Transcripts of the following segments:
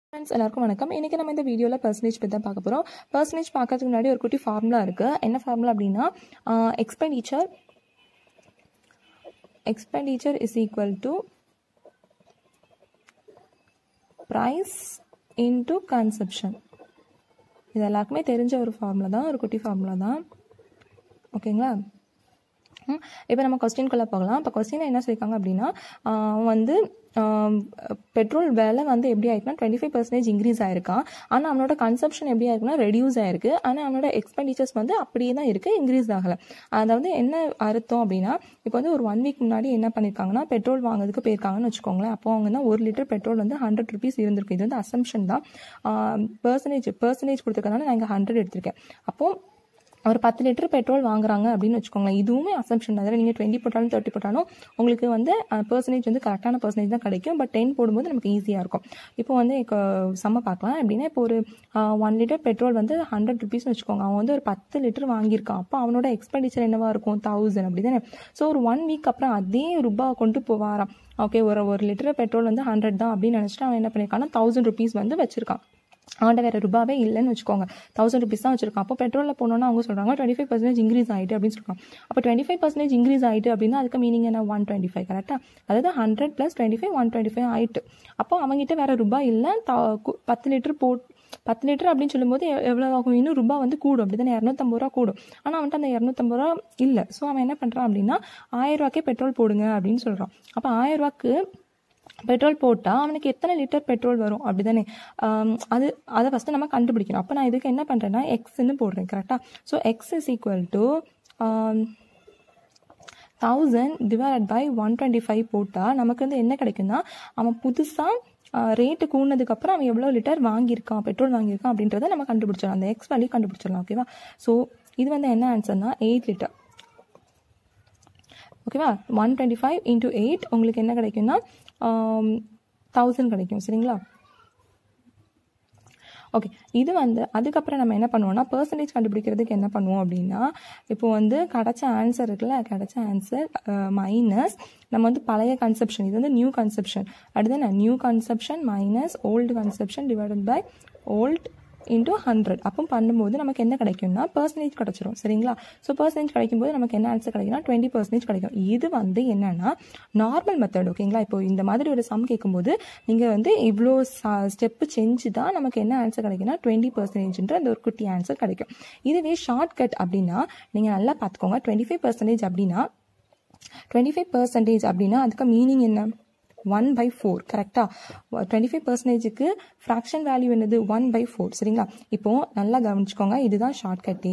friends எல்லாருக்கும் வணக்கம் இன்றைக்கி நம்ம இந்த வீடியோவில் பர்சன்டேஜ் பற்றி தான் பார்க்க போகிறோம் பர்சன்டேஜ் பார்க்கறதுக்கு முன்னாடி ஒரு குட்டி ஃபார்முலா இருக்குது என்ன ஃபார்முலா அப்படின்னா expenditure expenditure is equal to price into consumption இது எல்லாருக்குமே தெரிஞ்ச ஒரு ஃபார்முலா தான் ஒரு குட்டி ஃபார்முலா தான் ஓகேங்களா இப்போ நம்ம கொஸ்டின்குள்ளே போகலாம் இப்போ கொஸ்டின் என்ன சொல்லியிருக்காங்க அப்படின்னா ஆஹ் வந்து பெட்ரோல் விலை வந்து எப்படி ஆயிருக்குன்னா டுவெண்ட்டி ஃபைவ் பர்சன்டேஜ் இன்க்ரீஸ் ஆயிருக்கான் ஆனால் அவனோட கன்சப்ஷன் எப்படி ஆயிருக்குன்னா ரெடியூஸ் ஆயிருக்கு ஆனால் அவனோட எக்ஸ்பெண்டிச்சர்ஸ் வந்து அப்படியே தான் இருக்குது இன்க்ரீஸ் ஆகலை அதாவது என்ன அர்த்தம் அப்படின்னா இப்போ வந்து ஒரு ஒன் வீக் முன்னாடி என்ன பண்ணியிருக்காங்கன்னா பெட்ரோல் வாங்குறதுக்கு போயிருக்காங்கன்னு வச்சுக்கோங்களேன் அப்போ அவங்க ஒரு லிட்டர் பெட்ரோல் வந்து ஹண்ட்ரட் ருபீஸ் இருந்திருக்கு இது வந்து அசம்ஷன் தான் பர்சன்டேஜ் பர்சன்டேஜ் கொடுத்துருக்கனால நான் இங்கே ஹண்ட்ரட் எடுத்திருக்கேன் அப்போது ஒரு பத்து லிட்டர் பெட்ரோல் வாங்குறாங்க அப்படின்னு வச்சுக்கோங்களேன் இதுவுமே அசம்ஷன் தான் அதில் நீங்கள் டுவெண்ட்டி போட்டாலும் தேர்ட்டி போட்டாலும் உங்களுக்கு வந்து பர்சன்டேஜ் வந்து கரெக்டான பர்சன்டேஜ் தான் கிடைக்கும் பட் டென் போடும்போது நமக்கு ஈஸியாக இருக்கும் இப்போ வந்து இப்போ செம்ம பார்க்கலாம் எப்படின்னா இப்போ ஒரு ஒன் லிட்டர் பெட்ரோல் வந்து ஹண்ட்ரட் ருபீஸ்னு வச்சுக்கோங்க அவன் வந்து ஒரு பத்து லிட்டர் வாங்கியிருக்கான் அப்போ அவனோட எக்ஸ்பெண்டிச்சர் என்னவா இருக்கும் தௌசண்ட் அப்படி தானே ஸோ ஒரு ஒன் வீக் அப்புறம் அதே ரூபா கொண்டு போவாராம் ஓகே ஒரு ஒரு லிட்டர் பெட்ரோல் வந்து ஹண்ட்ரட் தான் அப்படின்னு நினச்சிட்டு அவன் என்ன பண்ணியிருக்கான்னா தௌசண்ட் ருபீஸ் வந்து வச்சிருக்கான் அவன்கிட்ட வேறு ரூபாவே இல்லைன்னு வச்சுக்கோங்க தௌசண்ட் ருபீஸ் தான் வச்சிருக்கான் அப்போ பெட்ரோலில் போனோன்னா அவங்க சொல்கிறாங்க டுவெண்ட்டி ஃபைவ் பர்சன்டேஜ் இன்க்ரீஸ் ஆகிட்டு அப்படின்னு சொல்கிறாங்க அப்போ டுவெண்ட்டி ஃபைவ் பர்சன்டேஜ் இன்க்ரீஸ் ஆகிட்டு அப்படின்னா அதுக்கு மீனிங் என்ன ஒன் டுவெண்ட்டி ஃபைவ் கரெக்டாக அதாவது hundred plus twenty five one twenty five ஆயிட்டு அப்போ அவங்ககிட்ட வேறு ரூபாய் இல்லை பத்து லிட்டர் போட் பத்து லிட்டர் அப்படின்னு சொல்லும்போது எவ்வளோ ஆகும் இன்னும் ரூபா வந்து கூடும் அப்படி தானே இரநூத்தம்பது ரூபா கூடும் ஆனால் அவன்ட்டு அந்த இரநூத்தம்பது ரூபா இல்லை ஸோ அவன் என்ன பண்ணுறான் அப்படின்னா ஆயிரம் ரூபாய்க்கே பெட்ரோல் போடுங்க அப்படின்னு சொல்கிறான் அப்போ ஆயிரம் ரூபாய்க்கு பெட்ரோல் போட்டால் அவனுக்கு எத்தனை லிட்டர் பெட்ரோல் வரும் அப்படி தானே அது அதை ஃபஸ்ட்டு நம்ம கண்டுபிடிக்கணும் அப்போ நான் இதுக்கு என்ன பண்ணுறேன்னா எக்ஸ்ன்னு போடுறேன் கரெக்டாக so X is equal to thousand divide by one twenty five போட்டால் நமக்கு வந்து என்ன கிடைக்குன்னா அவன் புதுசாக ரேட்டு கூடினதுக்கப்புறம் அவன் எவ்வளோ லிட்டர் வாங்கியிருக்கான் பெட்ரோல் வாங்கியிருக்கான் அப்படின்றத நம்ம கண்டுபிடிச்சிடலாம் அந்த எக்ஸ் வேல்யூ கண்டுபிடிச்சிடலாம் ஓகேவா ஸோ இது வந்து என்ன ஆன்சர்னா எயிட் லிட்டர் ஓகேவா one twenty five into eight உங்களுக்கு என்ன கிடைக்கும்னா தௌசண்ட் கிடைக்கும் சரிங்களா ஓகே இது வந்து அதுக்கப்புறம் நம்ம என்ன பண்ணுவோம்னா பர்சன்டேஜ் கண்டுபிடிக்கிறதுக்கு என்ன பண்ணுவோம் அப்படின்னா இப்போ வந்து கிடைச்ச ஆன்சர் இருக்குல்ல கிடைச்ச ஆன்சர் மைனஸ் நம்ம வந்து பழைய கன்செப்ஷன் இது வந்து நியூ கன்செப்ஷன் அடுத்து new conception minus old conception divided by old into hundred அப்போ பண்ணும்போது நமக்கு என்ன கிடைக்கும்னா பர்சன்டேஜ் கிடச்சிரும் சரிங்களா ஸோ பர்சன்டேஜ் கிடைக்கும்போது நமக்கு என்ன ஆன்சர் கிடைக்கும்னா டுவெண்ட்டி பர்சன்டேஜ் கிடைக்கும் இது வந்து என்னன்னா நார்மல் மெத்தட் ஓகேங்களா இப்போ இந்த மாதிரி ஒரு சம் கேட்கும்போது நீங்கள் வந்து இவ்வளோ ஸ்டெப்பு செஞ்சு தான் நமக்கு என்ன ஆன்சர் கிடைக்கும்னா டுவெண்ட்டி பர்சன்டேஜ்ன்ற அந்த ஒரு குட்டி ஆன்சர் கிடைக்கும் இதுவே ஷார்ட் கட் அப்படின்னா நீங்கள் நல்லா பார்த்துக்கோங்க டுவெண்ட்டி ஃபைவ் பர்சன்டேஜ் அப்படின்னா டுவெண்ட்டி ஃபைவ் பர்சன்டேஜ் அப்படின்னா அதுக்கு மீனிங் என்ன ஒன் பை ஃபோர் கரெக்டாக டுவெண்ட்டி ஃபைவ் பர்சன்டேஜுக்கு ஃப்ராக்ஷன் வேல்யூ என்னது ஒன் பை ஃபோர் சரிங்களா இப்போது நல்லா கவனிச்சுக்கோங்க இதுதான் ஷார்ட்கட்டே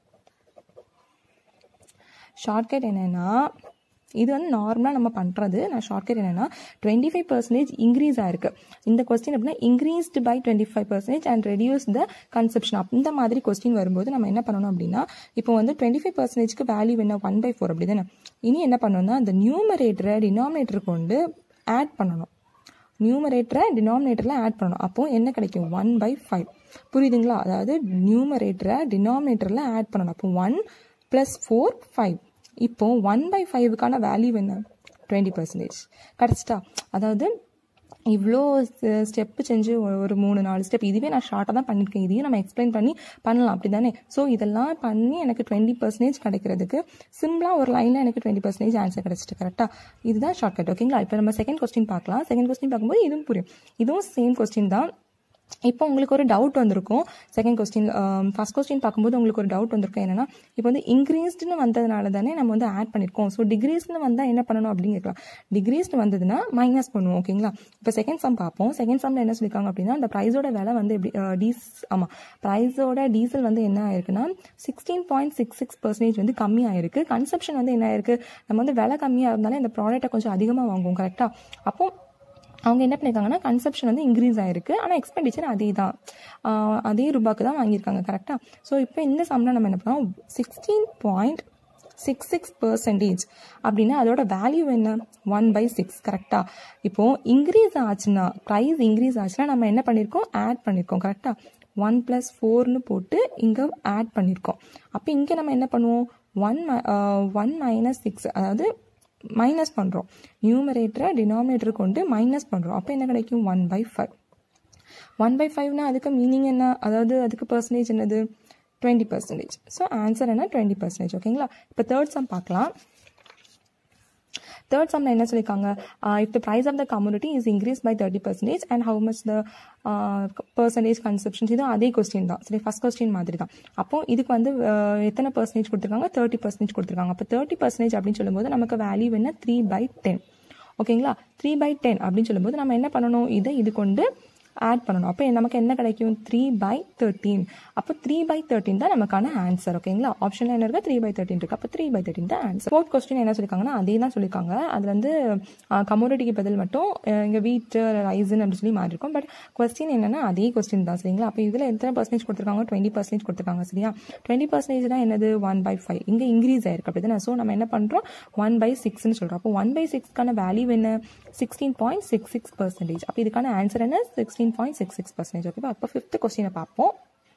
ஷார்ட்கட் என்னென்னா இது வந்து நார்மலாக நம்ம பண்ணுறது நான் ஷார்ட்கட் என்னென்னா டுவெண்ட்டி ஃபைவ் பர்சன்டேஜ் இன்க்ரீஸ் ஆயிருக்கு இந்த கொஸ்டின் அப்படின்னா increased by twenty five percentage and reduce the conception இந்த மாதிரி கொஸ்டின் வரும்போது நம்ம என்ன பண்ணணும் அப்படின்னா இப்போ வந்து டுவெண்ட்டி ஃபைவ் பர்சன்டேஜ்க்கு வேல்யூ என்ன ஒன் பை ஃபோர் அப்படி தானே இனி என்ன பண்ணணும்னா அந்த நியூமரேட்டரை டினாமினேட்டர் கொண்டு ஆட் பண்ணணும் நியூமரேட்டரை டினாமினேட்டரில் ஆட் பண்ணணும் அப்போது என்ன கிடைக்கும் ஒன் பை ஃபைவ் புரியுதுங்களா அதாவது நியூமரேட்டரை டினாமினேட்டரில் ஆட் பண்ணணும் அப்போ ஒன் ப்ளஸ் ஃபோர் ஃபைவ் இப்போ ஒன் பை ஃபைவுக்கான வேல்யூ என்ன டுவெண்ட்டி பர்சன்டேஜ் கிடச்சிட்டா அதாவது இவ்வளோ ஸ்டெப்பு செஞ்சு ஒரு மூணு நாலு ஸ்டெப் இதுவே நான் ஷார்ட்டாக தான் பண்ணியிருக்கேன் இதையும் நம்ம எக்ஸ்பிளைன் பண்ணி பண்ணலாம் அப்படி தானே ஸோ இதெல்லாம் பண்ணி எனக்கு டுவெண்ட்டி பர்சன்டேஜ் கிடைக்கிறதுக்கு சிம்பிளாக ஒரு லைனில் எனக்கு டுவெண்ட்டி பர்சன்டேஜ் ஆன்சர் கிடச்சிட்டு கரெக்டாக இதுதான் ஷார்ட்கட் ஓகேங்களா இப்போ நம்ம செகண்ட் கொஸ்டின் பார்க்கலாம் செகண்ட் கொஸ்டின் பார்க்கும்போது இதுவும் புரியும் இதுவும் சேம் கொஸ்டின் தான் இப்போ உங்களுக்கு ஒரு டவுட் வந்திருக்கும் செகண்ட் கொஸ்டின் ஃபஸ்ட் கொஸ்டின் பார்க்கும்போது உங்களுக்கு ஒரு டவுட் வந்திருக்கும் என்னன்னா இப்போ வந்து இன்க்ரீஸ்டுன்னு வந்ததுனால தானே நம்ம வந்து ஆட் பண்ணியிருக்கோம் ஸோ டிகிரீஸ்னு வந்தால் என்ன பண்ணணும் அப்படின்னு கேட்கலாம் டிகிரீஸ்னு வந்ததுன்னா மைனஸ் பண்ணுவோம் ஓகேங்களா இப்போ செகண்ட் சம் பார்ப்போம் செகண்ட் சம்மில் என்ன சொல்லியிருக்காங்க அப்படின்னா அந்த ப்ரைஸோட விலை வந்து எப்படி டீஸ் ஆமாம் ப்ரைஸோட டீசல் வந்து என்ன ஆயிருக்குன்னா sixteen point six six percentage வந்து கம்மியாயிருக்கு கன்சப்ஷன் வந்து என்ன ஆயிருக்கு நம்ம வந்து விலை கம்மியாக இருந்தாலும் இந்த ப்ராடக்ட்டை கொஞ்சம் அதிகமாக வாங்குவோம் கரெக்டாக அப்போ அவங்க என்ன பண்ணியிருக்காங்கன்னா கன்சப்ஷன் வந்து இன்க்ரீஸ் ஆயிருக்கு ஆனால் எக்ஸ்பெண்டிச்சர் அதே தான் அதே ரூபாய்க்கு தான் வாங்கியிருக்காங்க கரெக்டாக ஸோ இப்போ இந்த சம்மில் நம்ம என்ன பண்ணோம் sixteen point six six percentage அப்படின்னா அதோட வேல்யூ என்ன ஒன் பை சிக்ஸ் கரெக்டாக இப்போது இன்க்ரீஸ் ஆச்சுன்னா ப்ரைஸ் இன்க்ரீஸ் ஆச்சுன்னா நம்ம என்ன பண்ணியிருக்கோம் ஆட் பண்ணியிருக்கோம் கரெக்டாக ஒன் ப்ளஸ் ஃபோர்னு போட்டு இங்கே ஆட் பண்ணியிருக்கோம் அப்போ இங்கே நம்ம என்ன பண்ணுவோம் ஒன் ஒன் மைனஸ் சிக்ஸ் அதாவது மைனஸ் பண்ணுறோம் நியூமரேட்டரை டினாமினேட்டர் கொண்டு மைனஸ் பண்ணுறோம் அப்போ என்ன கிடைக்கும் one by five one by ஃபைவ்னா அதுக்கு மீனிங் என்ன அதாவது அதுக்கு பர்சன்டேஜ் என்னது டுவெண்ட்டி பர்சன்டேஜ் ஸோ ஆன்சர் என்ன டுவெண்ட்டி பர்சன்டேஜ் ஓகேங்களா இப்போ தேர்ட் சம் பார்க்கலாம் தேர்ட் சம்ல என்ன சொல்லியிருக்காங்க if the price of the community is increase by thirty percentage and how much the percentage conceptions இது அதே கொஸ்டின் தான் சரி ஃபஸ்ட் கொஸ்டின் மாதிரி தான் அப்போ இதுக்கு வந்து uh, எத்தனை பர்சன்டேஜ் கொடுத்துருக்காங்க தேர்ட்டி பர்சன்டேஜ் கொடுத்துருக்காங்க அப்போ தேர்ட்டி பர்சன்டேஜ் அப்படின்னு சொல்லும்போது நமக்கு வேல்யூ என்ன த்ரீ பை டென் ஓகேங்களா த்ரீ பை டென் அப்படின்னு சொல்லும்போது நம்ம என்ன பண்ணணும் இதை இது கொண்டு ஆட் பண்ணணும் அப்போ நமக்கு என்ன கிடைக்கும் த்ரீ பை தேர்ட்டீன் அப்போ த்ரீ பை தேர்ட்டின் தான் நமக்கான ஆன்சர் ஓகேங்களா ஆப்ஷனில் என்ன இருக்கு த்ரீ பை தேர்ட்டின் இருக்கு அப்போ த்ரீ பை தேர்ட்டின் தான் ஆன்சர் ஃபோர்த் கொஸ்டின் என்ன சொல்லியிருக்காங்கன்னா அதே தான் சொல்லியிருக்காங்க அதில் வந்து கமோடிட்டிக்கு பதில் மட்டும் இங்கே வீட்டு ரைஸ்ன்னு அப்படி சொல்லி மாறி இருக்கும் பட் கொஸ்டின் என்னன்னா அதே கொஸ்டின் தான் சரிங்களா அப்போ இதில் எத்தனை பர்சன்டேஜ் கொடுத்துருக்காங்க டுவெண்ட்டி பர்சன்டேஜ் கொடுத்துருக்காங்க சரியா டுவெண்ட்டி பர்சன்டேஜ் தான் என்னது ஒன் பை ஃபைவ் இங்கே இன்க்ரீஸ் ஆயிருக்கு அப்படி தானே ஸோ நம்ம என்ன பண்ணுறோம் ஒன் பை சிக்ஸ்னு சொல்கிறோம் அப்போ ஒன் பை சிக்ஸ்க்கான வேல்யூ என்ன sixteen point six six percentage அப்போ இதுக்கான ஆன்சர் என்ன sixteen point six six percentage ஓகேவா அப்போ ஃபிஃப்த் கொஸ்டினை பார்ப்போம்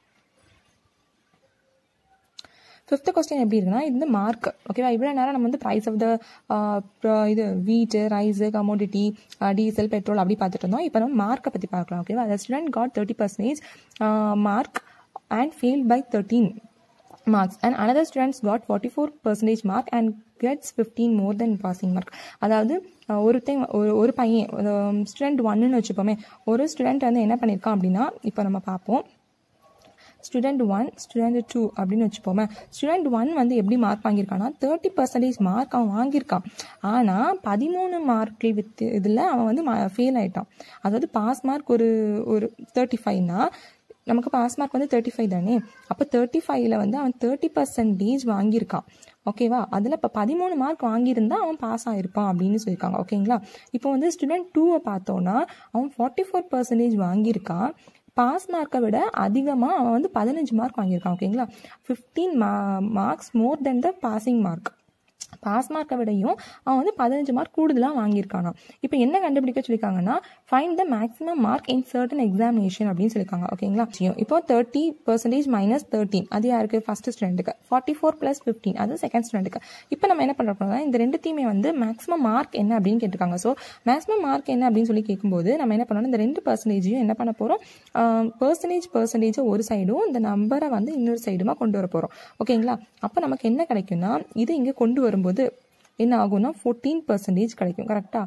ஃபிஃப்த் கொஸ்டின் எப்படி இருக்குன்னா இது வந்து மார்க் ஓகேவா இவ்வளோ நேரம் நம்ம வந்து ப்ரைஸ் ஆஃப் த இது வீட்டு ரைஸு கமோடிட்டி டீசல் பெட்ரோல் அப்படி பார்த்துட்டு இருந்தோம் இப்போ நம்ம மார்க்கை பற்றி பார்க்கலாம் ஓகேவா அந்த student got thirty percentage mark and fail by thirteen marks and another students got 44 percentage mark and gets 15 more than passing mark அதாவது அஹ், ஒருத்தன் ஒரு ஒரு பையன் ஸ்டூடெண்ட் ஒன்னுன்னு வச்சுப்போமே ஒரு ஸ்டூடெண்ட் வந்து என்ன பண்ணியிருக்கான் அப்படின்னா இப்போ நம்ம பார்ப்போம் ஸ்டூடெண்ட் ஒன் ஸ்டூடெண்ட் டூ அப்படின்னு வச்சுப்போமே ஸ்டூடெண்ட் ஒன் வந்து எப்படி மார்க் வாங்கியிருக்கான்னா தேர்ட்டி பர்சன்டேஜ் மார்க் அவன் வாங்கியிருக்கான் ஆனால் பதிமூணு மார்க் வித் இதில் அவன் வந்து ஃபெயில் ஆயிட்டான் அதாவது பாஸ் மார்க் ஒரு ஒரு தேர்ட்டி ஃபைவ்னா நமக்கு பாஸ் மார்க் வந்து தேர்ட்டி ஃபைவ் தானே அப்போ தேர்ட்டி ஃபைவ்ல வந்து அவன் தேர்ட்டி பர்சன்டேஜ் வாங்கியிருக்கான் ஓகேவா அதில் இப்போ பதிமூணு மார்க் வாங்கியிருந்தா அவன் பாஸ் ஆயிருப்பான் அப்படின்னு சொல்லியிருக்காங்க ஓகேங்களா இப்போ வந்து ஸ்டூடெண்ட் டூவை பார்த்தோன்னா அவன் ஃபார்ட்டி ஃபோர் பர்சன்டேஜ் வாங்கியிருக்கான் பாஸ் மார்க்கை விட அதிகமாக அவன் வந்து பதினஞ்சு மார்க் வாங்கியிருக்கான் ஓகேங்களா ஃபிஃப்டீன் மா marks more then the passing mark pass மார்க்கை விடையும் அவன் வந்து பதினஞ்சு மார்க் கூடுதலாக வாங்கியிருக்கானா இப்போ என்ன கண்டுபிடிக்க சொல்லியிருக்காங்கன்னா find the maximum mark in certain examination அப்படின்னு சொல்லியிருக்காங்க ஓகேங்களா இப்போ தேர்ட்டி பர்சன்டேஜ் மைனஸ் தேர்ட்டின் அது யாருக்கு ஃபர்ஸ்ட் ஸ்டூடெண்ட்டுக்கு ஃபார்ட்டி ஃபோர் ப்ளஸ் ஃபிஃப்டீன் அது செகண்ட் ஸ்டூடெண்ட்டுக்கு இப்போ நம்ம என்ன பண்ணுறோம்னா இந்த ரெண்டுத்தையுமே வந்து மேக்ஸிமம் மார்க் என்ன அப்படின்னு கேட்டிருக்காங்க ஸோ மேக்ஸிமம் மார்க் என்ன அப்படின்னு சொல்லி கேட்கும்போது நம்ம என்ன பண்ணணும் இந்த ரெண்டு பர்சன்டேஜையும் என்ன பண்ண போகிறோம் பர்சன்டேஜ் பர்சன்டேஜ் ஒரு சைடும் இந்த நம்பரை வந்து இன்னொரு சைடுமா கொண்டு வர போகிறோம் ஓகேங்களா அப்போ நமக்கு என்ன கிடைக்கும்னா இது இங்கே கொண்டு வரும்போது என்ன ஆகும்னா ஃபோர்டீன் பர்சன்டேஜ் கிடைக்கும் கரெக்டாக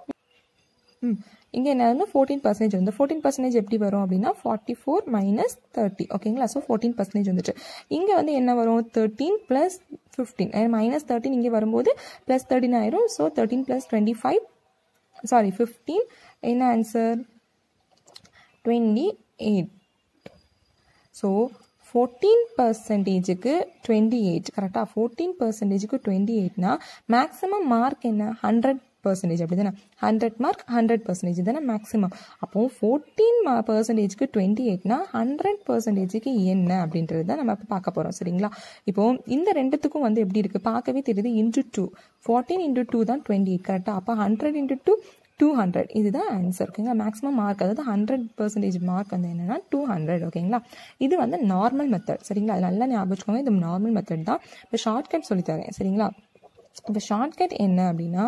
ம் இங்கே என்ன வந்து ஃபோர்டீன் பர்சன்டேஜ் வந்து ஃபோர்டீன் பர்சன்டேஜ் எப்படி வரும் அப்படின்னா ஃபார்ட்டி ஃபோர் மைனஸ் தேர்ட்டி ஓகேங்களா ஸோ ஃபோர்டீன் பர்சன்டேஜ் வந்துட்டு இங்கே வந்து என்ன வரும் thirteen plus fifteen minus thirteen இங்கே வரும்போது ப்ளஸ் தேர்ட்டின் ஆயிரும் so thirteen plus twenty five sorry fifteen என்ன answer twenty eight so fourteen பர்சன்டேஜுக்கு டுவெண்ட்டி எயிட் கரெக்டாக ஃபோர்டீன் பர்சன்டேஜுக்கு டுவெண்ட்டி எயிட்னா மேக்ஸிமம் மார்க் என்ன ஹண்ட்ரட் பர்சன்டேஜ் அப்படி தானே ஹண்ட்ரட் மார்க் ஹண்ட்ரட் பர்சன்டேஜ் தானே மேக்ஸிமம் அப்போ ஃபோர்டீன் பர்சன்டேஜ்க்கு டுவெண்ட்டி எயிட்னா ஹண்ட்ரட் பர்சன்டேஜுக்கு என்ன அப்படின்றது தான் நம்ம இப்போ பார்க்க போகிறோம் சரிங்களா இப்போ இந்த ரெண்டுத்துக்கும் வந்து எப்படி இருக்குது பார்க்கவே தெரியுது into two fourteen into two தான் டுவெண்ட்டி எயிட் கரெக்டாக அப்போ hundred into two two hundred இதுதான் ஆன்சர் ஓகேங்களா மேக்ஸிமம் மார்க் அதாவது ஹண்ட்ரட் பர்சன்டேஜ் மார்க் வந்து என்னன்னா டூ ஹண்ட்ரட் ஓகேங்களா இது வந்து நார்மல் மெத்தட் சரிங்களா அது நல்லா ஞாபகம் வச்சுக்கோங்க இது நார்மல் மெத்தட் தான் இப்போ ஷார்ட்கட் சொல்லித்தரேன் சரிங்களா இப்போ ஷார்ட்கட் என்ன அப்படின்னா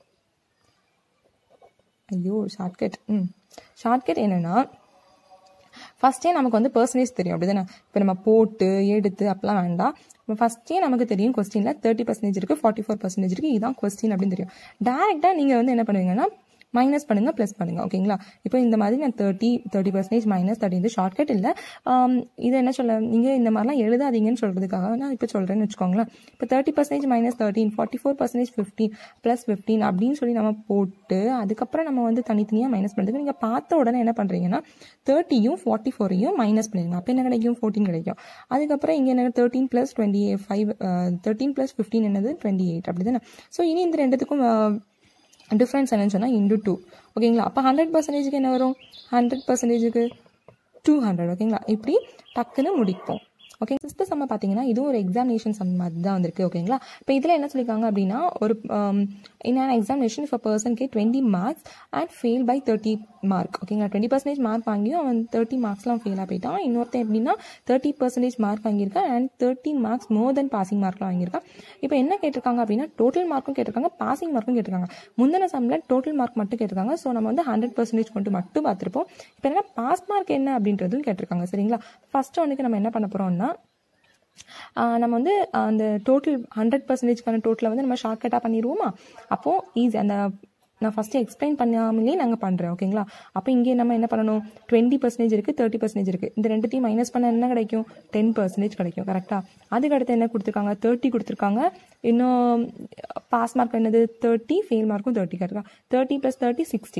ஐயோ ஷார்ட்கட் ம் ஷார்ட்கட் என்னன்னா ஃபஸ்ட்டே நமக்கு வந்து பர்சன்டேஜ் தெரியும் அப்படி தானே இப்போ நம்ம போட்டு எடுத்து அப்பெல்லாம் வேண்டாம் இப்போ ஃபஸ்ட்டே நமக்கு தெரியும் கொஸ்டினில் தேர்ட்டி பர்சன்டேஜ் இருக்குது ஃபார்ட்டி ஃபோர் பர்சன்டேஜ் இருக்குது இதுதான் கொஸ்டின் அப்படின்னு தெரியும் டேரெக்டாக நீங்கள் வந்து என்ன பண்ணுவீங்கன்னா மைனஸ் பண்ணுங்க ப்ளஸ் பண்ணுங்க ஓகேங்களா இப்போ இந்த மாதிரி நான் thirty thirty percentage minus thirty இது ஷார்ட்கட் இல்லை இது என்ன சொல்ல நீங்கள் இந்த மாதிரிலாம் எழுதாதீங்கன்னு சொல்கிறதுக்காக நான் இப்போ சொல்கிறேன்னு வச்சுக்கோங்களேன் இப்போ thirty percentage minus thirteen forty four percentage fifteen plus fifteen அப்படின்னு சொல்லி நம்ம போட்டு அதுக்கப்புறம் நம்ம வந்து தனித்தனியாக மைனஸ் பண்ணுறதுக்கு நீங்கள் பார்த்த உடனே என்ன பண்ணுறீங்கன்னா தேர்ட்டியும் ஃபார்ட்டி ஃபோரையும் மைனஸ் பண்ணிடுங்க அப்போ என்ன கிடைக்கும் ஃபோர்டீன் கிடைக்கும் அதுக்கப்புறம் இங்கே என்ன thirteen plus twenty five thirteen plus fifteen என்னது டுவெண்ட்டி எயிட் அப்படி தானே ஸோ இனி இந்த ரெண்டுத்துக்கும் டிஃப்ரென்ஸ் என்னன்னு சொன்னால் இன்டு டூ ஓகேங்களா அப்போ ஹண்ட்ரட் பர்சன்டேஜுக்கு என்ன வரும் ஹண்ட்ரட் பர்சன்டேஜுக்கு டூ ஹண்ட்ரட் ஓகேங்களா இப்படி டக்குன்னு முடிப்போம் ஓகே சிஸ்டர் சம்ம பார்த்தீங்கன்னா இதுவும் ஒரு எக்ஸாமினேஷன் சம் மாதிரி தான் வந்திருக்கு ஓகேங்களா இப்போ இதில் என்ன சொல்லியிருக்காங்க அப்படின்னா ஒரு in an examination if a person get 20 marks and fail by 30 mark ஓகேங்களா டுவெண்ட்டி பர்சன்டேஜ் மார்க் வாங்கியும் அவன் தேர்ட்டி மார்க்ஸ்லாம் ஃபெயிலாக போயிட்டான் இன்னொருத்தன் எப்படின்னா தேர்ட்டி பர்சன்டேஜ் மார்க் வாங்கியிருக்கான் and thirteen marks more then passing மார்க்லாம் வாங்கியிருக்கான் இப்போ என்ன கேட்டிருக்காங்க அப்படின்னா டோட்டல் மார்க்கும் கேட்டிருக்காங்க பாசிங் மார்க்கும் கேட்டிருக்காங்க முந்தின சம்மில் டோட்டல் மார்க் மட்டும் கேட்டிருக்காங்க ஸோ நம்ம வந்து ஹண்ட்ரட் பர்சன்டேஜ் கொண்டு மட்டும் பார்த்துருப்போம் இப்போ என்ன பாஸ் மார்க் என்ன அப்படின்றதும் கேட்டிருக்காங்க சரிங்களா ஃபர்ஸ்ட் ஒன்றுக்கு நம்ம என்ன பண்ண போகிறோம்னா ஆஹ் நம்ம வந்து ஆஹ் அந்த டோட்டல் ஹண்ட்ரட் பர்சன்டேஜ்க்கான டோட்டலை வந்து நம்ம ஷார்ட்கட்டாக பண்ணிடுவோமா அப்போது ஈஸி அந்த நான் ஃபஸ்ட்டு எக்ஸ்பிளைன் பண்ணாமலே நாங்கள் பண்ணுறேன் ஓகேங்களா அப்போ இங்கே நம்ம என்ன பண்ணணும் டுவெண்ட்டி பர்சன்டேஜ் இருக்குது தேர்ட்டி பர்சன்டேஜ் இருக்குது இந்த ரெண்டுத்தையும் மைனஸ் பண்ண என்ன கிடைக்கும் டென் பர்சன்டேஜ் கிடைக்கும் கரெக்டாக அதுக்கு அடுத்து என்ன கொடுத்துருக்காங்க தேர்ட்டி கொடுத்துருக்காங்க இன்னும் பாஸ் மார்க் என்னது தேர்ட்டி ஃபெயில் மார்க்கும் தேர்ட்டி கரெக்டாக தேர்ட்டி ப்ளஸ் தேர்ட்டி சிக்ஸ்டி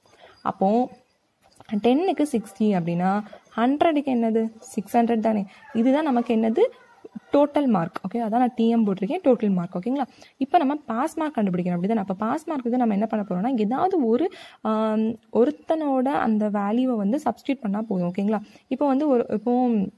அப்போது டென்னுக்கு சிக்ஸ்டி அப்படின்னா ஹண்ட்ரடுக்கு என்னது சிக்ஸ் ஹண்ட்ரட் தானே இதுதான் நமக்கு என்னது டோட்டல் மார்க் ஓகே அதான் நான் டிஎம் போட்டிருக்கேன் டோட்டல் மார்க் ஓகேங்களா இப்போ நம்ம பாஸ் மார்க் கண்டுபிடிக்கணும் அப்படி அப்போ பாஸ் மார்க்குக்கு நம்ம என்ன பண்ண போகிறோம்னா ஏதாவது ஒரு ஆம், ஒருத்தனோட அந்த வேல்யூவை வந்து சப்ஸ்டியூட் பண்ணால் போதும் ஓகேங்களா இப்போ வந்து ஒரு இப்போ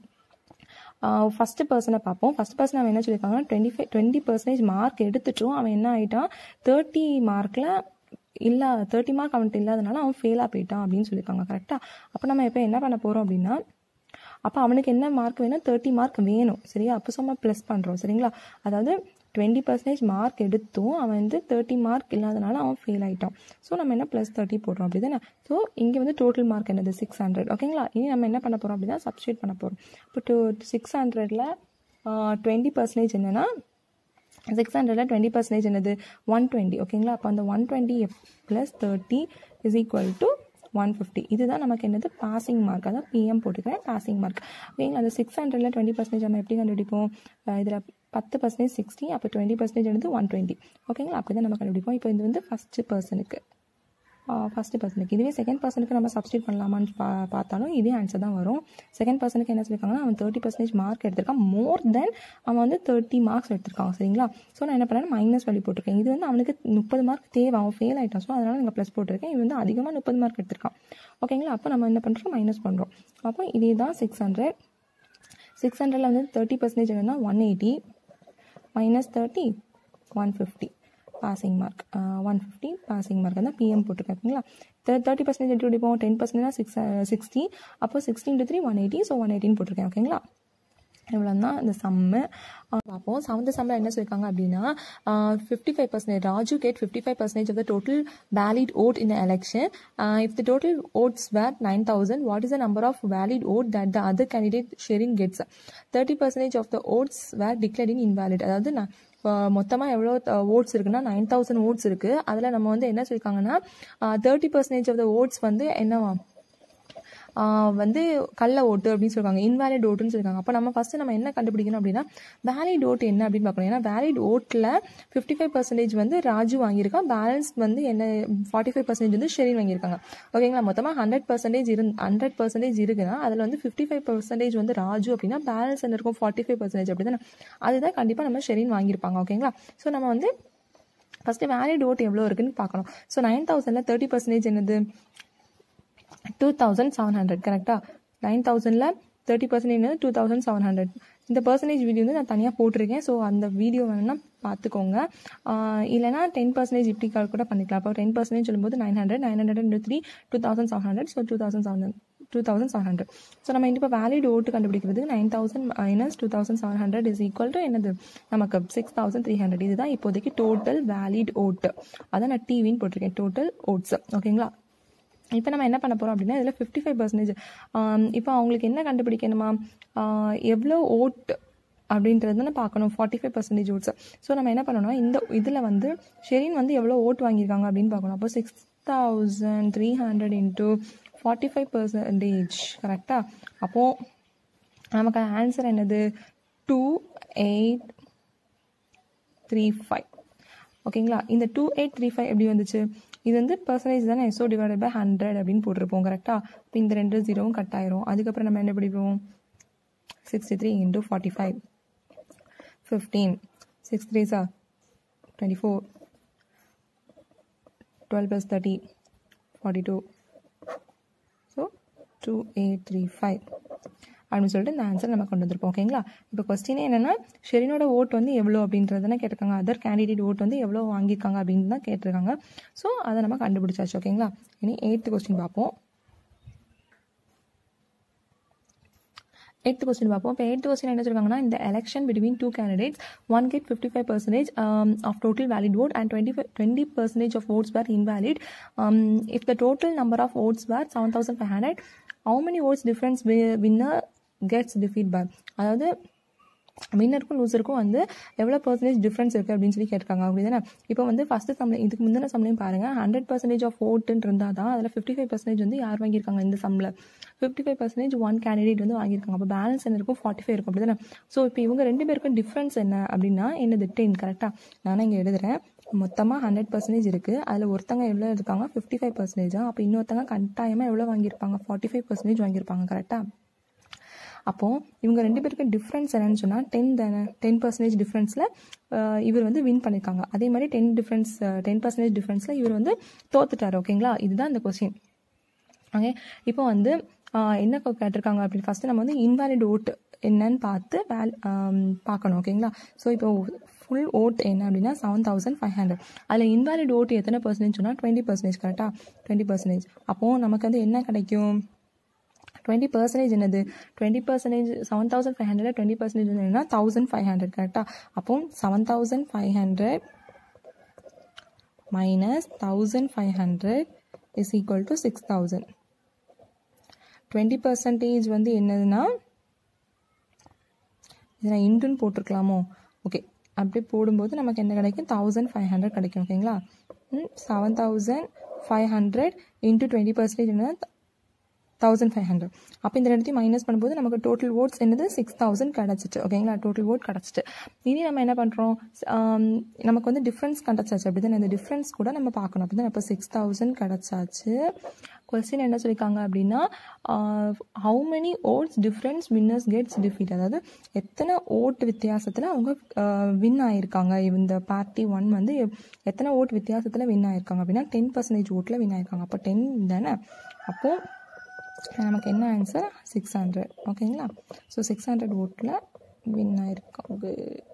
ஃபஸ்ட்டு பர்சனை பார்ப்போம் ஃபஸ்ட் பர்சன் அவன் என்ன சொல்லியிருக்காங்கன்னா twenty five twenty percentage mark எடுத்துட்டும் அவன் என்ன ஆகிட்டான் தேர்ட்டி மார்க்கில் இல்லை தேர்ட்டி மார்க் அவன்கிட்ட இல்லாதனால அவன் ஃபெயிலாக போயிட்டான் அப்படின்னு சொல்லியிருக்காங்க கரெக்டாக அப்போ நம்ம இப்போ என்ன பண்ண போகிறோம் அப்படின்னா அப்போ அவனுக்கு என்ன மார்க் வேணும் தேர்ட்டி மார்க் வேணும் சரியா அப்போ சும்மா ப்ளஸ் பண்ணுறோம் சரிங்களா அதாவது டுவெண்ட்டி பர்சன்டேஜ் மார்க் எடுத்தும் அவன் வந்து தேர்ட்டி மார்க் இல்லாதனால அவன் ஃபெயில் ஆகிட்டான் ஸோ நம்ம என்ன ப்ளஸ் தேர்ட்டி போடுறோம் அப்படி தானே ஸோ இங்கே வந்து டோட்டல் மார்க் என்னது சிக்ஸ் ஹண்ட்ரட் ஓகேங்களா இனி நம்ம என்ன பண்ண போகிறோம் அப்படின்னா சப்ஸ்டியூட் பண்ண போகிறோம் இப்போ டூ சிக்ஸ் ஹண்ட்ரடில் டுவெண்ட்டி பர்சன்டேஜ் என்னென்னா சிக்ஸ் ஹண்ட்ரடில் டுவெண்ட்டி பர்சன்டேஜ் என்னது ஒன் டுவெண்ட்டி ஓகேங்களா அப்போ அந்த one twenty plus thirty is equal to one fifty இதுதான் நமக்கு என்னது பாசிங் மார்க் அதான் பிஎம் போட்டுக்கிறேன் பாசிங் மார்க் ஓகேங்களா அந்த சிக்ஸ் ஹண்ட்ரடில் டுவெண்ட்டி பர்சன்டேஜ் நம்ம எப்படி கண்டுபிடிப்போம் இதில் பத்து பர்சன்டேஜ் சிக்ஸ்டி அப்போ டுவெண்ட்டி பர்சன்டேஜ் வந்து ஒன் டுவெண்ட்டி ஓகேங்களா அப்படி தான் நம்ம கண்டுபிடிப்போம் இப்போ இது வந்து ஃபஸ்ட்டு பர்சனுக்கு ஃபஸ்ட்டு பர்சனுக்கு இதுவே செகண்ட் பர்சனுக்கு நம்ம சப்ஸ்டியூட் பண்ணலாமான்னு பா பார்த்தாலும் இதே ஆன்சர் தான் வரும் செகண்ட் பர்சனுக்கு என்ன சொல்லியிருக்காங்கன்னா அவன் தேர்ட்டி பர்சன்டேஜ் மார்க் எடுத்திருக்கான் மோர் தென் அவன் வந்து தேர்ட்டி மார்க்ஸ் எடுத்திருக்கான் சரிங்களா ஸோ நான் என்ன பண்ணேன் மைனஸ் வேல்யூ போட்டிருக்கேன் இது வந்து அவனுக்கு முப்பது மார்க் தேவை அவன் ஃபெயில் ஆகிட்டான் ஸோ அதனால் நீங்கள் ப்ளஸ் போட்டிருக்கேன் இது வந்து அதிகமாக முப்பது மார்க் எடுத்திருக்கான் ஓகேங்களா அப்போ நம்ம என்ன பண்ணுறோம் மைனஸ் பண்ணுறோம் அப்போ இதே தான் சிக்ஸ் ஹண்ட்ரட் சிக்ஸ் ஹண்ட்ரடில் வந்து தேர்ட்டி பர்சன்டேஜ் என்னன்னா one eighty minus thirty one fifty passing mark one fifty passing mark தான் பிஎம் போட்டிருக்காங்களா தேர்ட்டி பர்சன்டேஜ் எப்படி எடுப்போம் டென் பர்சன்டேஜ் சிக்ஸ் சிக்ஸ்டி அப்போ sixteen to three one eighty so one எயிட்டின்னு போட்டிருக்கேன் ஓகேங்களா இவ்வளோ தான் இந்த சம்மு பார்ப்போம் செவன்த் சம்மில் என்ன சொல்லியிருக்காங்க அப்படின்னா fifty five percentage Raju got fifty five percentage of the total valid vote in election if the total votes were nine thousand what is the number of valid vote that the other candidate sharing gets thirty percentage of the votes were declared in invalid அதாவது நான் மொத்தமாக எவ்வளோ oats இருக்குன்னா nine thousand oats இருக்குது அதில் நம்ம வந்து என்ன சொல்லியிருக்காங்கன்னா thirty percentage of the votes வந்து என்னவா ஆஹ் வந்து கள்ள ஓட்டு அப்படின்னு சொல்லுவாங்க இன்வேலிட் ஓட்டுன்னு சொல்லியிருக்காங்க அப்போ நம்ம ஃபஸ்ட்டு நம்ம என்ன கண்டுபிடிக்கணும் அப்படின்னா வேலிட் ஓட்டு என்ன அப்படின்னு பார்க்கணும் ஏன்னா வேலிட் ஓட்டில் ஃபிஃப்டி ஃபைவ் பர்சன்டேஜ் வந்து ராஜு வாங்கியிருக்கான் பேலன்ஸ் வந்து என்ன ஃபார்ட்டி ஃபைவ் பர்சன்டேஜ் வந்து ஷெரின் வாங்கியிருக்காங்க ஓகேங்களா மொத்தமாக ஹண்ட்ரட் பர்சன்டேஜ் இரு ஹண்ட்ரட் பர்சன்டேஜ் இருக்குன்னா அதில் வந்து ஃபிஃப்டி ஃபைவ் பர்சன்டேஜ் வந்து ராஜு அப்படின்னா பேலன்ஸ் என்ன இருக்கும் ஃபார்ட்டி ஃபைவ் பர்சன்டேஜ் அப்படி தானே அதுதான் கண்டிப்பாக நம்ம ஷெரின் வாங்கியிருப்பாங்க ஓகேங்களா ஸோ நம்ம வந்து ஃபஸ்ட்டு வேலிட் ஓட் எவ்வளோ இருக்குன்னு பார்க்கணும் ஸோ நைன் தௌசண்டில் தேர்ட்டி பர்சன்டேஜ் என்னது டூ தௌசண்ட் செவன் ஹண்ட்ரட் கரெக்டாக நைன் தௌசண்டில் தேர்ட்டி பர்சன்டேஜ் என்னது டூ தௌசண்ட் செவன் ஹண்ட்ரட் இந்த பர்சன்டேஜ் வீடியோ வந்து நான் தனியாக போட்டிருக்கேன் ஸோ அந்த வீடியோ வேணும்னா பார்த்துக்கோங்க ஆஹ் இல்லைனா டென் பர்சன்டேஜ் இப்படி கால் கூட பண்ணிக்கலாம் அப்போ டென் பர்சன்டேஜ் சொல்லும்போது nine hundred nine hundred into three two thousand seven hundred so two thousand seven two thousand seven hundred so நம்ம இப்போ வேலிட் ஓட்டு கண்டுபிடிக்கிறதுக்கு nine thousand minus two thousand seven hundred is equal to என்னது நமக்கு six thousand three hundred இதுதான் இப்போதைக்கு total valid ஓட்டு அதான் நான் டிவின்னு போட்டிருக்கேன் டோட்டல் ஓட்ஸ் ஓகேங்களா இப்போ நம்ம என்ன பண்ண போகிறோம் அப்படின்னா இதில் ஃபிஃப்டி ஃபைவ் பர்சன்டேஜ் இப்போ அவங்களுக்கு என்ன கண்டுபிடிக்கணுமா ஆஹ் எவ்வளோ ஓட் அப்படின்றது தானே பார்க்கணும் forty five percentage votes so நம்ம என்ன பண்ணணும் இந்த இதில் வந்து ஷெரின் வந்து எவ்வளோ ஓட் வாங்கியிருக்காங்க அப்படின்னு பார்க்கணும் அப்போ six thousand three hundred into forty five percentage கரெக்டாக அப்போது நமக்கு ஆன்சர் என்னது டூ எயிட் த்ரீ ஃபைவ் ஓகேங்களா இந்த டூ எயிட் த்ரீ ஃபைவ் எப்படி வந்துச்சு இது வந்து பர்சன்டேஜ் தானே ஸோ டிவைடட் பை ஹண்ட்ரட் அப்படின்னு போட்டிருப்போம் கரெக்டாக இப்போ இந்த ரெண்டு ஜீரோவும் கட் ஆயிரும் அதுக்கப்புறம் நம்ம என்ன படிப்போம் sixty three into forty five fifteen six three sir twenty four twelve plus thirty forty two so two eight three five அப்படின்னு சொல்லிட்டு இந்த ஆன்சர் நம்ம கொண்டு வந்திருப்போம் ஓகேங்களா இப்போ கொஸ்டினே என்னென்னா ஷெரினோட ஓட் வந்து எவ்வளோ அப்படின்றதுனா கேட்டிருக்காங்க அதர் கேண்டிடேட் ஓட் வந்து எவ்வளோ வாங்கியிருக்காங்க அப்படின்னு தான் கேட்டிருக்காங்க ஸோ அதை நம்ம கண்டுபிடிச்சாச்சு ஓகேங்களா இனி எயித்து கொஸ்டின் பார்ப்போம் எய்த் கொஸ்டின் பார்ப்போம் இப்போ எய்த் கொஸ்டின் என்ன சொல்லுவாங்கன்னா இந்த election between two candidates one get fifty five percentage of total valid vote and twenty five twenty percentage of votes were invalid um, if the total number of votes were seven thousand five hundred how many votes difference winner gets defeat by அதாவது வின்னருக்கும் லூசருக்கும் வந்து எவ்வளோ percentage difference இருக்குது அப்படின்னு சொல்லி கேட்டிருக்காங்க அப்படி தானே இப்போ வந்து ஃபஸ்ட்டு சம்ளம் இதுக்கு முந்தின சம்ளையும் பாருங்கள் ஹண்ட்ரட் பர்சன்டேஜ் ஆஃப் ஓட்டுன்னு இருந்தால் தான் அதில் ஃபிஃப்டி ஃபைவ் பர்சன்டேஜ் வந்து யார் வாங்கியிருக்காங்க இந்த சம்மில் fifty five percentage one candidate வந்து வாங்கியிருக்காங்க அப்போ பேலன்ஸ் என்ன இருக்கும் ஃபார்ட்டி ஃபைவ் இருக்கும் அப்படி தானே ஸோ இப்போ இவங்க ரெண்டு பேருக்கும் டிஃப்ரென்ஸ் என்ன அப்படின்னா என்னது டென் கரெக்டாக நானும் இங்கே எழுதுகிறேன் மொத்தமாக ஹண்ட்ரட் பர்சன்டேஜ் இருக்குது அதில் ஒருத்தங்க எவ்வளோ இருக்காங்க ஃபிஃப்டி ஃபைவ் பர்சன்டேஜா அப்போ இன்னொருத்தங்க கட்டாயமாக எவ்வளோ வாங்கியிருப்பாங்க ஃபார்ட்டி ஃபைவ் பர்சன்டேஜ் வாங்கியிருப்பாங்க கரெக்டாக அப்போது இவங்க ரெண்டு பேருக்கு டிஃப்ரென்ஸ் என்னன்னு சொன்னால் டென் தானே டென் பர்சன்டேஜ் டிஃப்ரென்ஸில் இவர் வந்து வின் பண்ணியிருக்காங்க அதே மாதிரி டென் டிஃப்ரென்ஸ் டென் பர்சன்டேஜ் டிஃப்ரென்ஸில் இவர் வந்து தோத்துட்டார் ஓகேங்களா இதுதான் இந்த கொஸ்டின் ஓகே இப்போ வந்து என்ன கேட்டிருக்காங்க அப்படின்னு ஃபஸ்ட்டு நம்ம வந்து இன்வாலிட் ஓட் என்னன்னு பார்த்து வேல் பார்க்கணும் ஓகேங்களா ஸோ இப்போ ஃபுல் ஓட் என்ன அப்படின்னா செவன் தௌசண்ட் ஃபைவ் ஹண்ட்ரட் அதில் இன்வாலிட் ஓட் எத்தனை பர்சன்டேஜ் சொன்னால் டுவெண்ட்டி பர்சன்டேஜ் கரெக்டாக டுவெண்ட்டி பர்சன்டேஜ் அப்போது நமக்கு வந்து என்ன கிடைக்கும் டுவெண்ட்டி பர்சன்டேஜ் என்னது twenty percentage seven thousand five hundred twenty percentage என்னன்னா தௌசண்ட் ஃபைவ் ஹண்ட்ரட் கரெக்டாக அப்போ seven thousand five hundred minus thousand five hundred is equal to six thousand twenty percentage வந்து என்னதுன்னா இதை நான் இன்டுன்னு போட்டிருக்கலாமோ ஓகே அப்படி போடும்போது நமக்கு என்ன கிடைக்கும் தௌசண்ட் ஃபைவ் ஹண்ட்ரட் கிடைக்கும் ஓகேங்களா seven thousand five hundred into twenty percentage என்னன்னா தௌசண்ட் ஃபைவ் ஹண்ட்ரட் அப்போ இந்த ரெண்டுத்தையும் மைனஸ் பண்ணும்போது நமக்கு டோட்டல் ஓட்ஸ் என்னது சிக்ஸ் தௌசண்ட் கிடச்சிட்டு ஓகேங்களா டோட்டல் ஓட் கிடச்சிட்டு இனி நம்ம என்ன பண்ணுறோம் நமக்கு வந்து டிஃப்ரென்ஸ் கிடச்சாச்சு அப்படி தானே இந்த டிஃப்ரென்ஸ் கூட நம்ம பார்க்கணும் அப்படி தான் இப்போ சிக்ஸ் தௌசண்ட் கிடச்சாச்சு கொஸ்டின் என்ன சொல்லியிருக்காங்க அப்படின்னா how many votes difference winners gets defeat அதாவது எத்தனை ஓட் வித்தியாசத்தில் அவங்க வின் ஆயிருக்காங்க இந்த பார்ட்டி ஒன் வந்து எத்தனை ஓட் வித்தியாசத்தில் வின் ஆயிருக்காங்க அப்படின்னா டென் பர்சன்டேஜ் ஓட்டில் வின் ஆயிருக்காங்க அப்போ டென் தானே அப்போது நமக்கு என்ன ஆன்சர் சிக்ஸ் ஹண்ட்ரட் ஓகேங்களா ஸோ சிக்ஸ் ஹண்ட்ரட் ஓட்டில் வின் ஆயிருக்காங்க